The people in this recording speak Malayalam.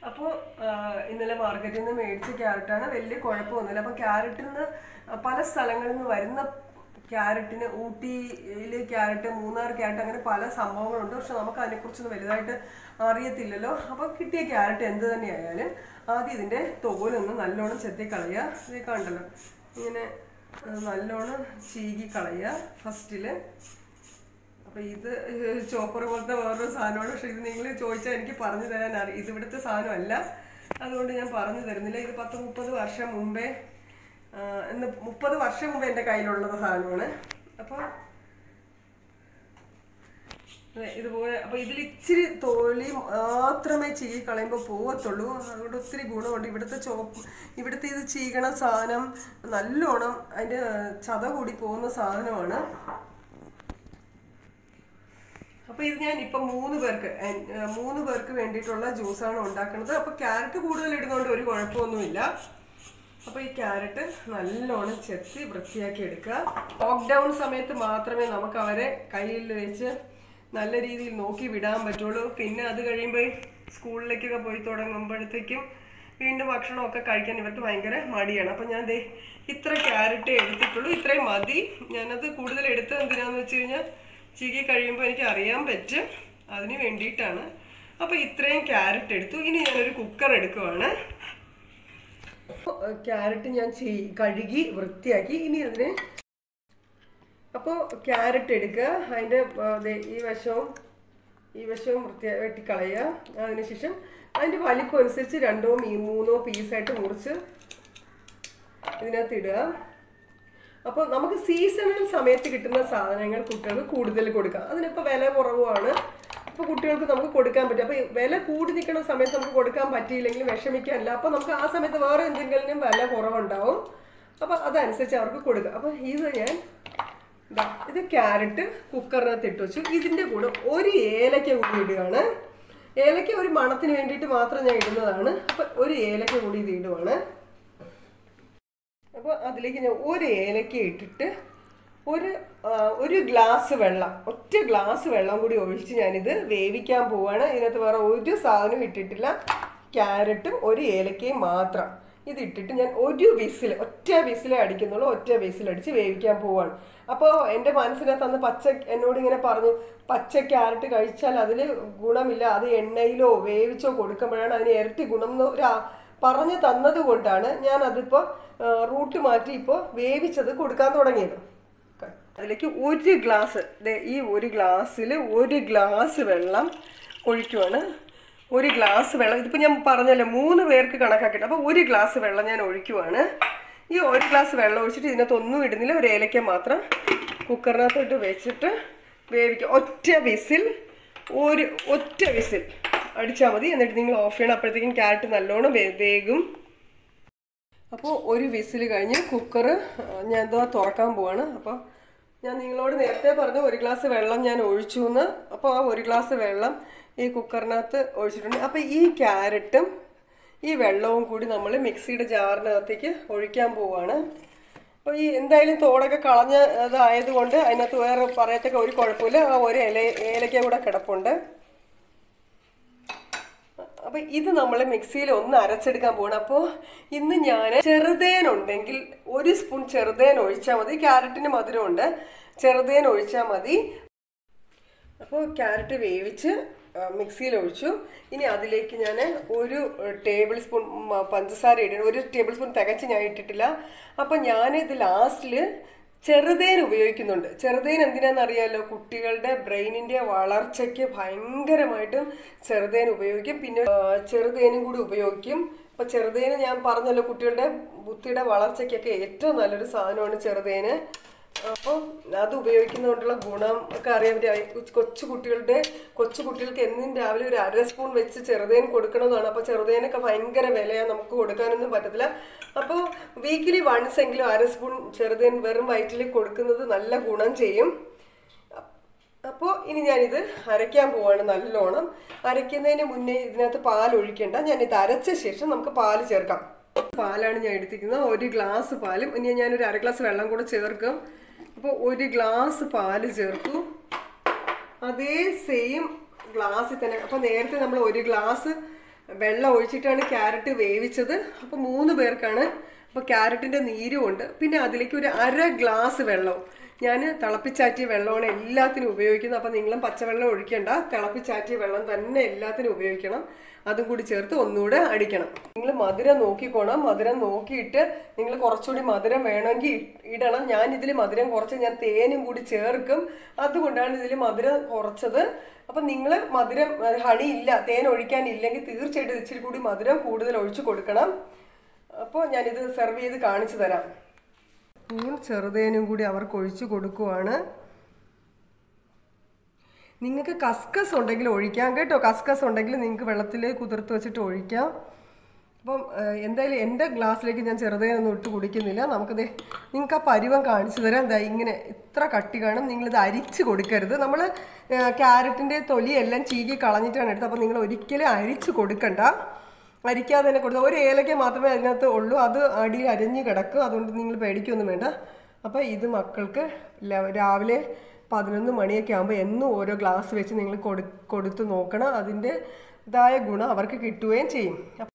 അപ്പോൾ ഇന്നലെ മാർക്കറ്റിൽ നിന്ന് മേടിച്ച ക്യാരറ്റാണ് വലിയ കുഴപ്പമൊന്നുമില്ല അപ്പോൾ ക്യാരറ്റിൽ നിന്ന് പല സ്ഥലങ്ങളിൽ നിന്ന് വരുന്ന ക്യാരറ്റിന് ഊട്ടിയിൽ ക്യാരറ്റ് മൂന്നാർ ക്യാരറ്റ് അങ്ങനെ പല സംഭവങ്ങളുണ്ട് പക്ഷെ നമുക്ക് അതിനെക്കുറിച്ചൊന്നും വലുതായിട്ട് അറിയത്തില്ലല്ലോ അപ്പോൾ കിട്ടിയ ക്യാരറ്റ് എന്ത് തന്നെയായാലും ആദ്യം ഇതിൻ്റെ തോലൊന്ന് നല്ലോണം ചെത്തി കളയുക ഇത് കണ്ടല്ലോ ഇങ്ങനെ ആ, നല്ലോണം ചീകി കളയുക ഫസ്റ്റിൽ അപ്പൊ ഇത് ചോപ്പർ പോലത്തെ വേറൊരു സാധനമാണ് പക്ഷെ ഇത് നിങ്ങൾ ചോദിച്ചാൽ എനിക്ക് പറഞ്ഞു തരാൻ അറിയാം ഇത് ഇവിടുത്തെ സാധനമല്ല അതുകൊണ്ട് ഞാൻ പറഞ്ഞു തരുന്നില്ല ഇത് പത്ത് മുപ്പത് വർഷം മുമ്പേ ആ, എന്ന് മുപ്പത് വർഷം മുമ്പേ എൻ്റെ കയ്യിലുള്ള സാധനമാണ് അപ്പോൾ അതെ, ഇതുപോലെ അപ്പൊ ഇതിൽ ഇച്ചിരി തോലി മാത്രമേ ചീകി കളയുമ്പോൾ പോവത്തുള്ളൂ അതുകൊണ്ട് ഒത്തിരി ഗുണമുണ്ട് ഇവിടുത്തെ ചോപ്പ് ഇവിടുത്തെ ഇത് ചീകണ സാധനം നല്ലോണം അതിന്റെ ചത കൂടി പോകുന്ന സാധനമാണ് അപ്പൊ ഇത് ഞാൻ ഇപ്പൊ മൂന്ന് പേർക്ക് എൻ- ഏർ മൂന്ന് പേർക്ക് വേണ്ടിയിട്ടുള്ള ജ്യൂസാണ് ഉണ്ടാക്കുന്നത് അപ്പൊ ക്യാരറ്റ് കൂടുതൽ ഇടുന്നതുകൊണ്ട് ഒരു കുഴപ്പമൊന്നുമില്ല അപ്പൊ ഈ ക്യാരറ്റ് നല്ലോണം ചെത്തി വൃത്തിയാക്കി എടുക്കുക ലോക്ക്ഡൗൺ സമയത്ത് മാത്രമേ നമുക്ക് അവരെ കയ്യിൽ വെച്ച് നല്ല രീതിയിൽ നോക്കി വിടാൻ പറ്റുള്ളൂ പിന്നെ അത് കഴിയുമ്പോൾ സ്കൂളിലേക്കൊക്കെ പോയി തുടങ്ങുമ്പോഴത്തേക്കും വീണ്ടും ഭക്ഷണമൊക്കെ കഴിക്കാൻ ഇവർക്ക് ഭയങ്കര മടിയാണ് അപ്പം ഞാൻ ദേ ഇത്ര ക്യാരറ്റ് എടുത്തിട്ടുള്ളൂ ഇത്രയും മതി ഞാനത് കൂടുതൽ എടുത്തത് എന്തിനാന്ന് വെച്ച് കഴിഞ്ഞാൽ ചീകി കഴിയുമ്പോൾ എനിക്ക് അറിയാൻ പറ്റും അതിന് വേണ്ടിയിട്ടാണ് അപ്പോൾ ഇത്രയും ക്യാരറ്റ് എടുത്തു ഇനി ഞാനൊരു കുക്കർ എടുക്കുവാണ് ക്യാരറ്റ് ഞാൻ ചെയ്- കഴുകി വൃത്തിയാക്കി ഇനി അതിനെ അപ്പോൾ ക്യാരറ്റ് എടുക്കുക അതിൻ്റെ ആ, ദേ ഈ വശവും ഈ വശവും വൃത്തിയായി വെട്ടിക്കളയുക അതിനുശേഷം അതിൻ്റെ വലിപ്പം അനുസരിച്ച് രണ്ടോ മീ മൂന്നോ പീസായിട്ട് മുറിച്ച് ഇതിനകത്ത് ഇടുക അപ്പോൾ നമുക്ക് സീസണൽ സമയത്ത് കിട്ടുന്ന സാധനങ്ങൾ കുട്ടികൾക്ക് കൂടുതൽ കൊടുക്കാം അതിനിപ്പോൾ വില കുറവാണ് അപ്പോൾ കുട്ടികൾക്ക് നമുക്ക് കൊടുക്കാൻ പറ്റും അപ്പോൾ വില കൂടി നിൽക്കുന്ന സമയത്ത് നമുക്ക് കൊടുക്കാൻ പറ്റിയില്ലെങ്കിൽ വിഷമിക്കാനില്ല അപ്പോൾ നമുക്ക് ആ സമയത്ത് വേറെ എന്തെങ്കിലും വില കുറവുണ്ടാവും അപ്പോൾ അതനുസരിച്ച് അവർക്ക് കൊടുക്കാം അപ്പോൾ ഇത് ഞാൻ ദാ, ഇത് ക്യാരറ്റ് കുക്കറിനകത്ത് ഇട്ട് വെച്ചു ഇതിൻ്റെ കൂടെ ഒരു ഏലക്ക കൂടി ഇടുകയാണ് ഏലക്ക ഒരു മണത്തിന് വേണ്ടിയിട്ട് മാത്രം ഞാൻ ഇടുന്നതാണ് അപ്പോൾ ഒരു ഏലക്ക കൂടി ഇത് ഇടുവാണ് അപ്പോൾ അതിലേക്ക് ഞാൻ ഒരു ഏലക്ക ഇട്ടിട്ട് ഒരു ആ, ഒരു ഗ്ലാസ് വെള്ളം ഒറ്റ ഗ്ലാസ് വെള്ളം കൂടി ഒഴിച്ച് ഞാനിത് വേവിക്കാൻ പോവാണ് ഇതിനകത്ത് വേറെ ഒരു സാധനവും ഇട്ടിട്ടില്ല ക്യാരറ്റും ഒരു ഏലക്കയും മാത്രം ഇത് ഇട്ടിട്ട് ഞാൻ ഒരു വിസിൽ ഒറ്റ വിസിലേ അടിക്കുന്നുള്ളൂ ഒറ്റ വിസിലടിച്ച് വേവിക്കാൻ പോവാണ് അപ്പോൾ എൻ്റെ മനസ്സിനകത്ത് അന്ന് പച്ച എന്നോട് ഇങ്ങനെ പറഞ്ഞു പച്ച ക്യാരറ്റ് കഴിച്ചാൽ അതിൽ ഗുണമില്ല അത് എണ്ണയിലോ വേവിച്ചോ കൊടുക്കുമ്പോഴാണ് അതിന് ഇരട്ടി ഗുണം എന്ന് ഒരു ആ- പറഞ്ഞു തന്നത് കൊണ്ടാണ് ഞാൻ അതിപ്പോൾ റൂട്ട് മാറ്റി ഇപ്പോൾ വേവിച്ചത് കൊടുക്കാൻ തുടങ്ങിയത് അതിലേക്ക് ഒരു ഗ്ലാസ് ദേ ഈ ഒരു ഗ്ലാസ്സിൽ ഒരു ഗ്ലാസ് വെള്ളം ഒഴിക്കുവാണ് ഒരു ഗ്ലാസ് വെള്ളം ഇതിപ്പോൾ ഞാൻ പറഞ്ഞല്ലോ മൂന്ന് പേർക്ക് കണക്കാക്കിയിട്ട് അപ്പോൾ ഒരു ഗ്ലാസ് വെള്ളം ഞാൻ ഒഴിക്കുവാണ് ഈ ഒരു ഗ്ലാസ് വെള്ളം ഒഴിച്ചിട്ട് ഇതിനകത്ത് ഒന്നും ഇടുന്നില്ല ഒരു ഏലക്ക മാത്രം കുക്കറിനകത്തോട്ട് വെച്ചിട്ട് വേവിക്കുക ഒറ്റ വിസിൽ ഒരു ഒറ്റ വിസിൽ അടിച്ചാൽ മതി എന്നിട്ട് നിങ്ങൾ ഓഫ് ചെയ്യണം അപ്പോഴത്തേക്കും ക്യാരറ്റ് നല്ലോണം വേ- വേകും അപ്പോൾ ഒരു വിസിൽ കഴിഞ്ഞ് കുക്കർ ഞാൻ എന്തോ തുറക്കാൻ പോവാണ് അപ്പോൾ ഞാൻ നിങ്ങളോട് നേരത്തെ പറഞ്ഞു ഒരു ഗ്ലാസ് വെള്ളം ഞാൻ ഒഴിച്ചു എന്ന് അപ്പോൾ ആ ഒരു ഗ്ലാസ് വെള്ളം ഈ കുക്കറിനകത്ത് ഒഴിച്ചിട്ടുണ്ട് അപ്പോൾ ഈ ക്യാരറ്റും ഈ വെള്ളവും കൂടി നമ്മൾ മിക്സിയുടെ ജാറിനകത്തേക്ക് ഒഴിക്കാൻ പോവാണ് അപ്പോൾ ഈ എന്തായാലും തോടൊക്കെ കളഞ്ഞ അതായതുകൊണ്ട് അതിനകത്ത് വേറെ പറയത്തക്ക ഒരു കുഴപ്പമില്ല ആ ഒരു ഇല ഏലക്ക കൂടെ കിടപ്പുണ്ട് അപ്പൊ ഇത് നമ്മൾ മിക്സിയിൽ ഒന്ന് അരച്ചെടുക്കാൻ പോകണം അപ്പോൾ ഇന്ന് ഞാൻ ചെറുതേൻ ഉണ്ടെങ്കിൽ ഒരു സ്പൂൺ ചെറുതേൻ ഒഴിച്ചാൽ മതി ക്യാരറ്റിന് മധുരമുണ്ട് ചെറുതേൻ ഒഴിച്ചാൽ മതി അപ്പോൾ ക്യാരറ്റ് വേവിച്ച് ആ, മിക്സിയിൽ ഒഴിച്ചു ഇനി അതിലേക്ക് ഞാൻ ഒരു ടേബിൾ സ്പൂൺ മ- പഞ്ചസാര ഇടണം ഒരു ടേബിൾ സ്പൂൺ തികച്ച് ഞാൻ ഇട്ടിട്ടില്ല അപ്പം ഞാൻ ഇത് ലാസ്റ്റിൽ ചെറുതേൻ ഉപയോഗിക്കുന്നുണ്ട് ചെറുതേൻ എന്തിനാണെന്ന് അറിയാമല്ലോ കുട്ടികളുടെ ബ്രെയിനിൻ്റെ വളർച്ചയ്ക്ക് ഭയങ്കരമായിട്ടും ചെറുതേൻ ഉപയോഗിക്കും പിന്നെ ആ, ചെറുതേനും കൂടി ഉപയോഗിക്കും അപ്പോൾ ചെറുതേന് ഞാൻ പറഞ്ഞല്ലോ കുട്ടികളുടെ ബുദ്ധിയുടെ വളർച്ചയ്ക്കൊക്കെ ഏറ്റവും നല്ലൊരു സാധനമാണ് ചെറുതേന് അപ്പോൾ അത് ഉപയോഗിക്കുന്നതുകൊണ്ടുള്ള ഗുണം ഒക്കെ അറിയാൻ പറ്റും കൊച്ചു കുട്ടികളുടെ കൊച്ചു കുട്ടികൾക്ക് എന്നും രാവിലെ ഒരു അര സ്പൂൺ വെച്ച് ചെറുതേൻ കൊടുക്കണമെന്നാണ് അപ്പോൾ ചെറുതേനൊക്കെ ഭയങ്കര വിലയാണ് നമുക്ക് കൊടുക്കാനൊന്നും പറ്റത്തില്ല അപ്പോൾ വീക്കിലി വൺസ് എങ്കിലും അര സ്പൂൺ ചെറുതേൻ വെറും വയറ്റിൽ കൊടുക്കുന്നത് നല്ല ഗുണം ചെയ്യും അപ്പോൾ ഇനി ഞാനിത് അരയ്ക്കാൻ പോവാണ് നല്ലോണം അരയ്ക്കുന്നതിന് മുന്നേ ഇതിനകത്ത് പാൽ ഒഴിക്കേണ്ട ഞാൻ ഇത് അരച്ച ശേഷം നമുക്ക് പാല് ചേർക്കാം പാലാണ് ഞാൻ എടുത്തിരിക്കുന്നത് ഒരു ഗ്ലാസ് പാലും ഇനി ഞാനൊരു അര ഗ്ലാസ് വെള്ളം കൂടെ ചേർക്കും അപ്പോൾ ഒരു ഗ്ലാസ് പാല് ചേർത്തു അതേ സെയിം ഗ്ലാസ്സിൽ തന്നെ അപ്പോൾ നേരത്തെ നമ്മൾ ഒരു ഗ്ലാസ് വെള്ളം ഒഴിച്ചിട്ടാണ് ക്യാരറ്റ് വേവിച്ചത് അപ്പോൾ മൂന്ന് പേർക്കാണ് അപ്പോൾ ക്യാരറ്റിൻ്റെ നീരും ഉണ്ട് പിന്നെ അതിലേക്ക് ഒരു അര ഗ്ലാസ് വെള്ളം ഞാൻ തിളപ്പിച്ചാറ്റിയ വെള്ളമാണ് എല്ലാത്തിനും ഉപയോഗിക്കുന്നത് അപ്പോൾ നിങ്ങളും പച്ചവെള്ളം ഒഴിക്കണ്ട തിളപ്പിച്ചാറ്റിയ വെള്ളം തന്നെ എല്ലാത്തിനും ഉപയോഗിക്കണം അതും കൂടി ചേർത്ത് ഒന്നുകൂടെ അടിക്കണം നിങ്ങൾ മധുരം നോക്കിക്കോണം മധുരം നോക്കിയിട്ട് നിങ്ങൾ കുറച്ചുകൂടി മധുരം വേണമെങ്കിൽ ഇടണം ഞാൻ ഇതിൽ മധുരം കുറച്ച് ഞാൻ തേനും കൂടി ചേർക്കും അതുകൊണ്ടാണ് ഇതിൽ മധുരം കുറച്ചത് അപ്പം നിങ്ങൾ മധുരം അഹ് ഹണി ഇല്ല തേൻ ഒഴിക്കാനില്ലെങ്കിൽ തീർച്ചയായിട്ടും ഇച്ചിരി കൂടി മധുരം കൂടുതൽ ഒഴിച്ചു കൊടുക്കണം അപ്പോൾ ഞാനിത് സെർവ് ചെയ്ത് കാണിച്ചു തരാം സ്പൂൺ ചെറുതേനും കൂടി അവർക്ക് ഒഴിച്ചു കൊടുക്കുവാണ് നിങ്ങൾക്ക് കസ്കസ് ഉണ്ടെങ്കിൽ ഒഴിക്കാം കേട്ടോ കസ്കസ് ഉണ്ടെങ്കിൽ നിങ്ങൾക്ക് വെള്ളത്തിൽ കുതിർത്ത് വെച്ചിട്ട് ഒഴിക്കാം അപ്പം ഏഹ്, എന്തായാലും എൻ്റെ ഗ്ലാസ്സിലേക്ക് ഞാൻ ചെറുതേനൊന്നും ഇട്ട് കുടിക്കുന്നില്ല നമുക്കത് നിങ്ങൾക്ക് ആ പരുവം കാണിച്ചു തരാം എന്താ ഇങ്ങനെ ഇത്ര കട്ടി കാണും നിങ്ങളിത് അരിച്ച് കൊടുക്കരുത് നമ്മൾ ക്യാരറ്റിൻ്റെ തൊലിയെല്ലാം ചീകി കളഞ്ഞിട്ടാണ് എടുത്തത് അപ്പോൾ നിങ്ങൾ ഒരിക്കലും അരിച്ച് കൊടുക്കണ്ട അരിക്കാതെ തന്നെ കൊടുത്താൽ ഒരു ഏലക്ക മാത്രമേ അതിനകത്ത് ഉള്ളൂ അത് അടിയിൽ അരിഞ്ഞ് കിടക്കും അതുകൊണ്ട് നിങ്ങൾ പേടിക്കൊന്നും വേണ്ട അപ്പോൾ ഇത് മക്കൾക്ക് ല- രാവിലെ പതിനൊന്ന് മണിയൊക്കെ ആകുമ്പോൾ എന്നും ഓരോ ഗ്ലാസ് വെച്ച് നിങ്ങൾ കൊടു കൊടുത്ത് നോക്കണം അതിൻ്റെ ഇതായ ഗുണം അവർക്ക് കിട്ടുകയും ചെയ്യും